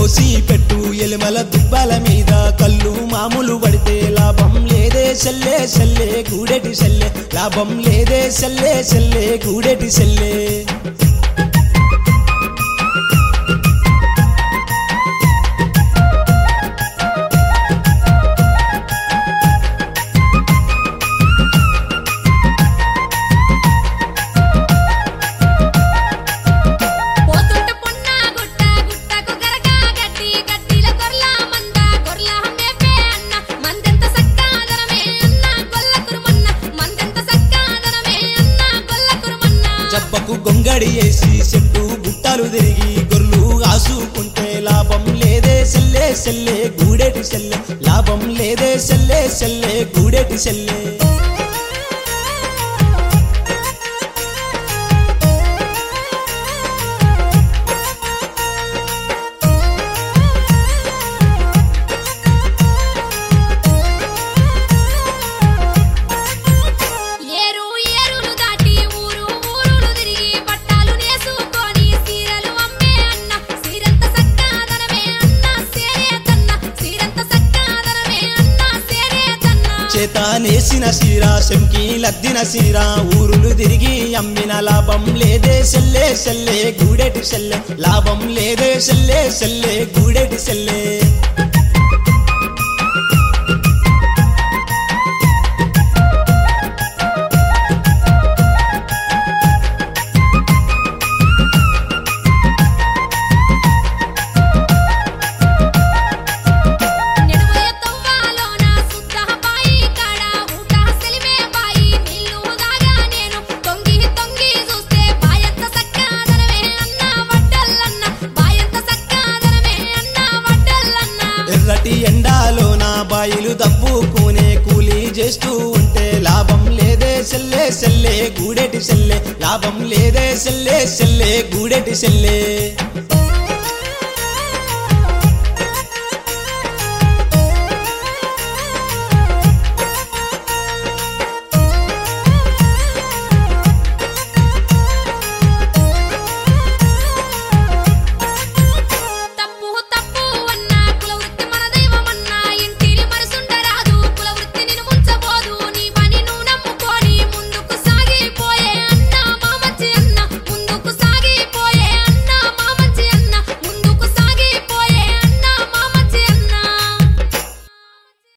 కోసి పెట్టు ఎలుమల దుబ్బల మీద కళ్ళు మామూలు పడితే లాభం లేదే సెల్లే సెల్లే గూడెటి సెల్లే లాభం లేదే సెల్లే సెల్లే గూడెటి సెల్లే పోతుంట పొన్న గుట్ట గుట్టకు గరక గట్టి గట్టిల గొర్ల మంద గొర్ల మేపే అన్న మందెంత సక్కాదనమే అన్న గొల్ల కురుమన్న మందెంత సక్కాదనమే అన్న గొల్ల కురుమన్న జబ్బకు గొంగడి వేసి చెట్టు గుట్టలు తిరిగి గొర్రెలు కాసుకుంటే లాభం లేదే సెల్లే సెల్లే గూడెటి సెల్లే లాభం లేదే సెల్లే సెల్లే గూడెటి సెల్లే ఏరు ఏరులు దాటి ఊరు ఊరులు తిరిగి బట్టాలు నేసుకొని సీరలు అమ్మే అన్న సీరంత సక్కాదనమే అన్న సేరే తన్న సీరంత సక్కాదనమే అన్న సేరే తన్న చేత నేసిన సీర శంకి లద్దిన సీర ఊరులు తిరిగి అమ్మిన లాభం లేదే సెల్లే సెల్లే గూడెటి సెల్లే లాభం లేదే సెల్లే సెల్లే గూడెటి సెల్లే నెడువయ తవ్వాలోన సుద్ద బాయి కాడ ఊట సెలిమే బాయి నీళ్ళు దాగా నేను తొంగి తొంగి చూస్తే బాయంత సక్కాదనమే అన్న వడ్డల్లన్న బాయంత సక్కాదనమే అన్న వడ్డల్లన్న ఎర్రటి ఎండాలోన బాయిలు దవ్వుకునే కూలీ చేస్తూ ఉంటే లాభం లేదే సెల్లే సెల్లే గూడెటి సెల్లే లాభం లేదే సెల్లే సెల్లే గూడెటి సెల్లే